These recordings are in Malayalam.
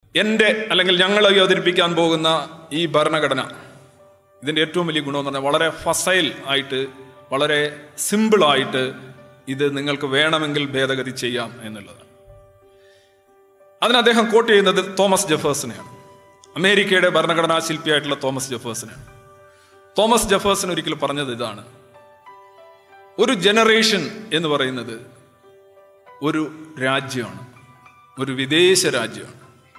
എൻ്റെ അല്ലെങ്കിൽ ഞങ്ങൾ അവതരിപ്പിക്കാൻ പോകുന്ന ഈ ഭരണഘടന ഇതിൻ്റെ ഏറ്റവും വലിയ ഗുണമെന്ന് പറഞ്ഞാൽ വളരെ ഫസൈൽ ആയിട്ട് വളരെ സിമ്പിളായിട്ട് ഇത് നിങ്ങൾക്ക് വേണമെങ്കിൽ ഭേദഗതി ചെയ്യാം എന്നുള്ളതാണ് അതിന് അദ്ദേഹം കോട്ട് ചെയ്യുന്നത് തോമസ് ജെഫേഴ്സനെയാണ് അമേരിക്കയുടെ ഭരണഘടനാ ശില്പിയായിട്ടുള്ള തോമസ് ജെഫേഴ്സനെയാണ് തോമസ് ജെഫേഴ്സൺ ഒരിക്കൽ പറഞ്ഞത് ഇതാണ് ഒരു ജനറേഷൻ എന്ന് പറയുന്നത് ഒരു രാജ്യമാണ് ഒരു വിദേശ രാജ്യമാണ്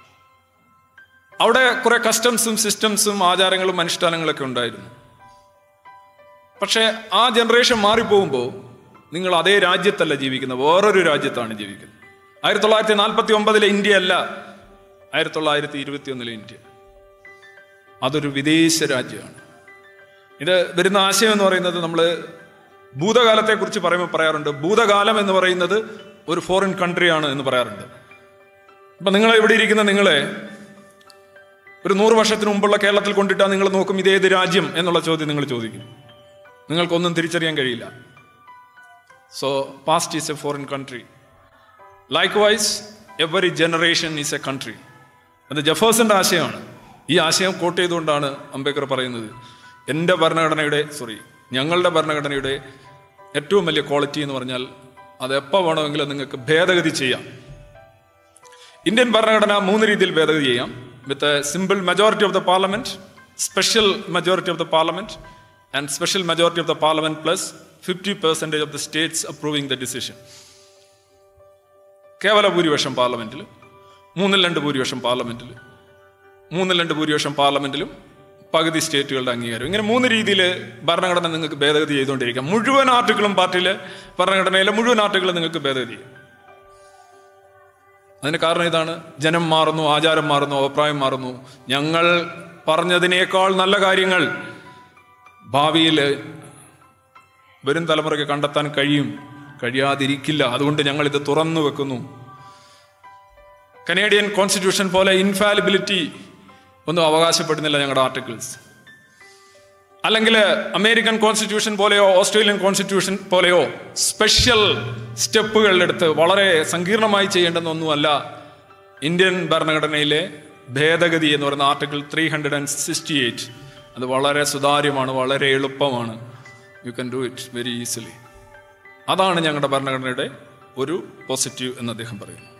അവിടെ കുറെ കസ്റ്റംസും സിസ്റ്റംസും ആചാരങ്ങളും അനുഷ്ഠാനങ്ങളൊക്കെ ഉണ്ടായിരുന്നു പക്ഷേ ആ ജനറേഷൻ മാറിപ്പോകുമ്പോൾ നിങ്ങൾ അതേ രാജ്യത്തല്ല ജീവിക്കുന്നത് വേറൊരു രാജ്യത്താണ് ജീവിക്കുന്നത് ആയിരത്തി തൊള്ളായിരത്തി നാൽപ്പത്തി ഒമ്പതിലെ ഇന്ത്യ അല്ല ആയിരത്തി തൊള്ളായിരത്തി ഇരുപത്തി ഒന്നിലെ ഇന്ത്യ അതൊരു വിദേശ രാജ്യമാണ് ഇത് വരുന്ന ആശയം എന്ന് പറയുന്നത് നമ്മൾ ഭൂതകാലത്തെക്കുറിച്ച് പറയുമ്പോൾ പറയാറുണ്ട് ഭൂതകാലം എന്ന് പറയുന്നത് ഒരു ഫോറിൻ കൺട്രിയാണ് എന്ന് പറയാറുണ്ട് അപ്പം നിങ്ങൾ ഇവിടെ ഇരിക്കുന്ന നിങ്ങളെ ഒരു നൂറ് വർഷത്തിന് മുമ്പുള്ള കേരളത്തിൽ കൊണ്ടിട്ടാൽ നിങ്ങൾ നോക്കും ഇതേത് രാജ്യം എന്നുള്ള ചോദ്യം നിങ്ങൾ ചോദിക്കും നിങ്ങൾക്കൊന്നും തിരിച്ചറിയാൻ കഴിയില്ല so past is a foreign country likewise every generation is a country അത് ജഫേഴ്സിന്റെ ആശയമാണ് ഈ ആശയം കോട്ട് ചെയ്തുകൊണ്ടാണ് അംബേദ്കർ പറയുന്നത് എൻ്റെ ഭരണഘടനയുടെ സോറി ഞങ്ങളുടെ ഭരണഘടനയുടെ ഏറ്റവും വലിയ ക്വാളിറ്റി എന്ന് പറഞ്ഞാൽ അത് എപ്പോൾ വേണമെങ്കിലും നിങ്ങൾക്ക് ഭേദഗതി ചെയ്യാം ഇന്ത്യൻ ഭരണഘടന മൂന്ന് രീതിയിൽ ഭേദഗതി ചെയ്യാം with a simple majority of the parliament special majority of the parliament and special majority of the parliament plus fifty percentage of the states approving the decision കേവല ഭൂരിപക്ഷം പാർലമെന്റിൽ മൂന്നിൽ രണ്ട് ഭൂരിപക്ഷം പാർലമെന്റിൽ മൂന്നിൽ രണ്ട് ഭൂരിപക്ഷം പാർലമെന്റിലും പകുതി സ്റ്റേറ്റുകളുടെ അംഗീകാരം ഇങ്ങനെ മൂന്ന് രീതിയിൽ ഭരണഘടന നിങ്ങൾക്ക് ഭേദഗതി ചെയ്തുകൊണ്ടിരിക്കാം മുഴുവൻ ആർട്ടിക്കിളും പാർട്ടിയിലെ ഭരണഘടനയിലെ മുഴുവൻ ആർട്ടിക്കിളും നിങ്ങൾക്ക് ഭേദഗതി ചെയ്യാം അതിന് കാരണം ഇതാണ് ജനം മാറുന്നു ആചാരം മാറുന്നു അഭിപ്രായം മാറുന്നു ഞങ്ങൾ പറഞ്ഞതിനേക്കാൾ നല്ല കാര്യങ്ങൾ ഭാവിയിൽ വരും തലമുറയ്ക്ക് കണ്ടെത്താൻ കഴിയും കഴിയാതിരിക്കില്ല അതുകൊണ്ട് ഞങ്ങൾ ഇത് തുറന്നു വെക്കുന്നു കനേഡിയൻ കോൺസ്റ്റിറ്റ്യൂഷൻ പോലെ ഇൻഫാലിബിലിറ്റി ഒന്നും അവകാശപ്പെടുന്നില്ല ഞങ്ങളുടെ ആർട്ടിക്കിൾസ് അല്ലെങ്കിൽ അമേരിക്കൻ കോൺസ്റ്റിറ്റ്യൂഷൻ പോലെയോ ഓസ്ട്രേലിയൻ കോൺസ്റ്റിറ്റ്യൂഷൻ പോലെയോ സ്പെഷ്യൽ സ്റ്റെപ്പുകൾ എടുത്ത് വളരെ സങ്കീർണമായി ചെയ്യേണ്ടെന്നൊന്നുമല്ല ഇന്ത്യൻ ഭരണഘടനയിലെ ഭേദഗതി എന്ന് പറയുന്ന article three hundred and sixty eight അത് വളരെ സുതാര്യമാണ് വളരെ എളുപ്പമാണ് you can do it very easily അതാണ് ഞങ്ങളുടെ ഭരണഘടനയുടെ ഒരു പോസിറ്റീവ് എന്ന് അദ്ദേഹം പറയുന്നു